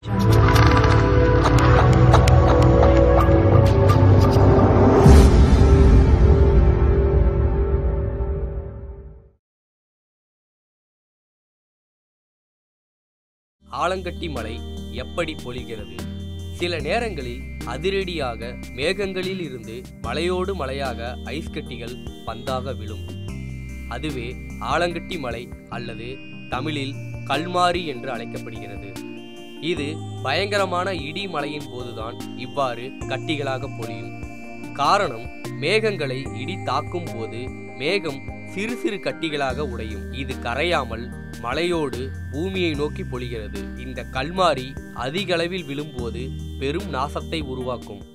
ஆலங்கட்டி மழை எப்படி பொழிகிறது சில நேரங்களில் அதிரடியாக மேகங்களில் இருந்து மலையோடு மலையாக ஐஸ் கட்டிகள் பந்தாக விழும் அதுவே ஆலங்கட்டி மலை அல்லது தமிழில் கல்மாரி என்று அழைக்கப்படுகிறது இது பயங்கரமான இடி மழையின் போதுதான் இவ்வாறு கட்டிகளாக பொழியும் காரணம் மேகங்களை இடி தாக்கும் போது மேகம் சிறு சிறு கட்டிகளாக உடையும் இது கரையாமல் மலையோடு பூமியை நோக்கி பொழிகிறது இந்த கல்மாரி அதிக அளவில் விழும்போது பெரும் நாசத்தை உருவாக்கும்